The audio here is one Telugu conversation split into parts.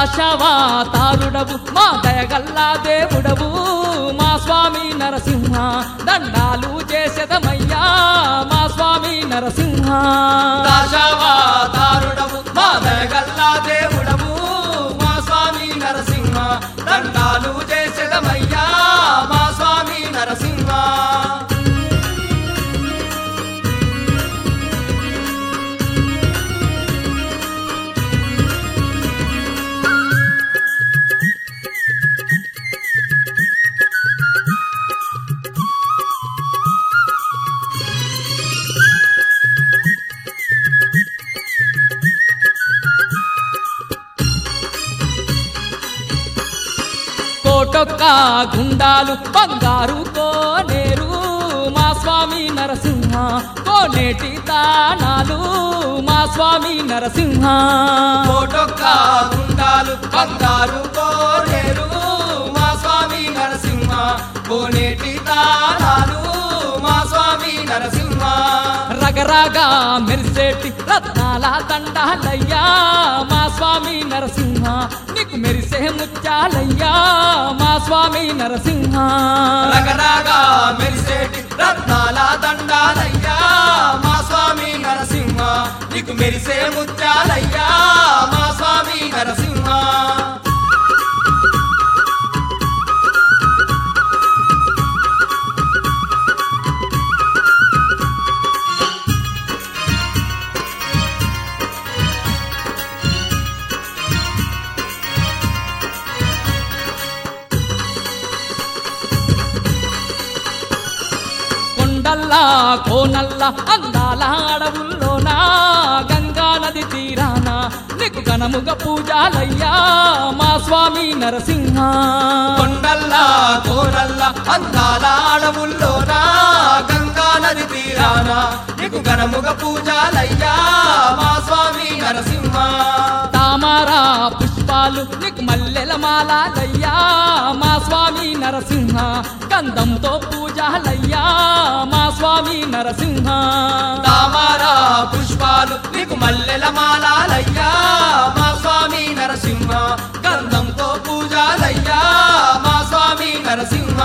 దశావతారుడవు మా దయగల్లా దేవుడవు మా స్వామి నరసింహ దండాలు చేసేదమయ్యా మా స్వామి నరసింహ దశావతారుడవు మా దయగల్లా దేవుడవు మా స్వామి నరసింహ దండాలు చేసేదమయ్యా మా స్వామి నరసింహ కోటొక్క గుండాలు బంగారు కోనేరు మా స్వామి నరసింహ కోనేటి తానాలు మా స్వామి నరసింహ కోటొక్క గుండాలు బంగారు కోనేరు మా స్వామి నరసింహ కోనేటి తాళాలు మా స్వామి నరసింహ రగరగా మెరిసేటి రత్నాల దండాలయ్యా మా స్వామి నరసింహ నీకు మెరిసే ముత్యాలయ్యా మా స్వామి నరసింహ రగరగా మెరిసేటి రత్నాల దండాలయ్యా మా స్వామి నరసింహ నీకు మెరిసే ముత్యాలయ్యా మా స్వామి నరసింహ కొండల్లా కోనల్లా అందాల అడవుల్లోనా గంగా నది తీరాన నీకు ఘనముగ పూజాలయ్యా మా స్వామి నరసింహ కొండల్లా కోరల్లా అందాల అడవుల్లోనా గంగా నది తీరాన నీకు ఘనముగ పూజాలయ్యా మా స్వామి నరసింహ తామారా పుష్పాలు నీకు మల్లెల మాలాలయ్యా మా స్వామి నరసింహ గంధంతో పూజాలయ్యా మా స్వామి నరసింహ తామారా పుష్పాలు నీకు మల్లెల మాలాలయ్యా మా స్వామి నరసింహ గంధంతో పూజాలయ్యా మా స్వామి నరసింహ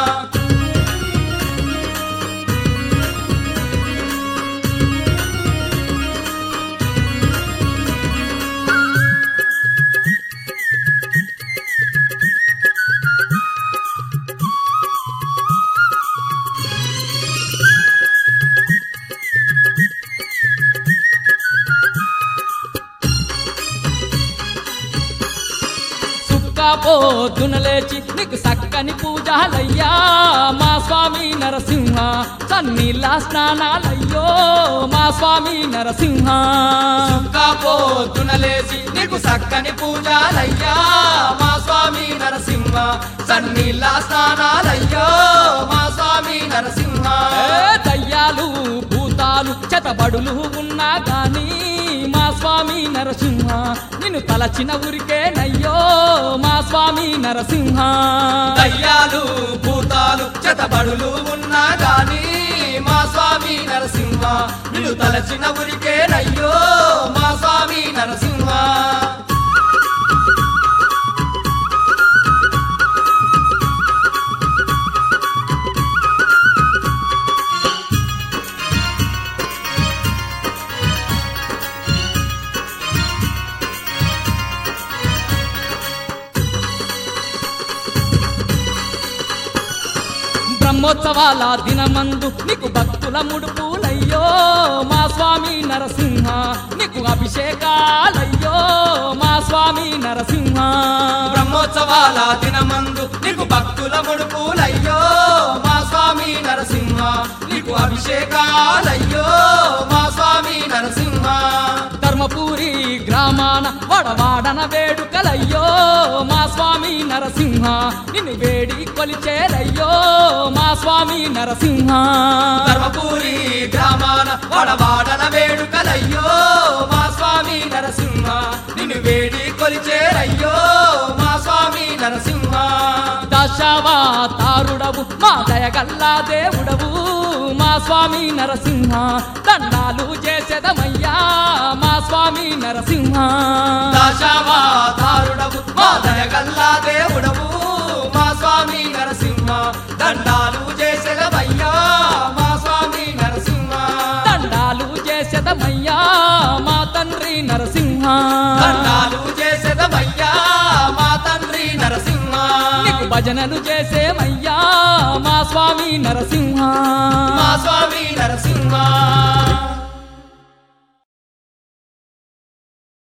సుక్కపోద్దున లేచి నీకు సక్కని పూజాలయ్యా మా స్వామి నరసింహ సన్నీళ్ళ స్నానాలయ్యో మా స్వామి నరసింహ పొద్దున లేచి నీకు సక్కని పూజాలయ్యా మా స్వామి నరసింహ సన్నీళ్ళ స్నానాలయ్యో మా స్వామి నరసింహ ఏ దయ్యాలు భూతాలు చెతబడులు ఉన్నా గాని మా స్వామి నరసింహ నిన్ను తలచిన ఊరికేనయ్యో మా స్వామి నరసింహ దయ్యాలు భూతాలు చెతబడులు ఉన్నా గాని మా స్వామి నరసింహ నిన్ను తలచిన ఉరికేనయ్యో మా స్వామి నరసింహ బ్రహ్మోత్సవాల దినమందు నీకు భక్తుల ముడుపులయ్యో మా స్వామి నరసింహ నీకు అభిషేకాలయ్యో మా స్వామి నరసింహ బ్రహ్మోత్సవాల దినమందు నీకు భక్తుల ముడుపులయ్యో మా స్వామి నరసింహ నీకు అభిషేకాలయ్యో మా స్వామి నరసింహ ధర్మపురి గ్రామాన వడవాడన వేడుకలయ్యో మా స్వామి నరసింహ నిన్ను వేడి కొలిచేరయ్యో మా స్వామి నరసింహ ధర్మపురి గ్రామాన వడవాడన వేడుకలయ్యో మా స్వామి నరసింహ నిన్ను వేడి కొలిచేరయ్యో మా స్వామి నరసింహ దశావతారుడవు తారుడవు మా దయగల్లా దేవుడవు మా స్వామి నరసింహ దండాలు చేసేదమయ్యా మా స్వామి నరసింహ దశావతారుడవు మా దయగల్లా దేవుడవు మా స్వామి నరసింహ దండాలు చేసేదవయ్యా మా స్వామి నరసింహ దండాలు చేసేదమయ్యా మా తండ్రి నరసింహ దండాలు చేసేదవయ్యా మా తండ్రి నరసింహ నీకు భజనలు చేసేమయ్యా మా స్వామి నరసింహ మా స్వామి నరసింహ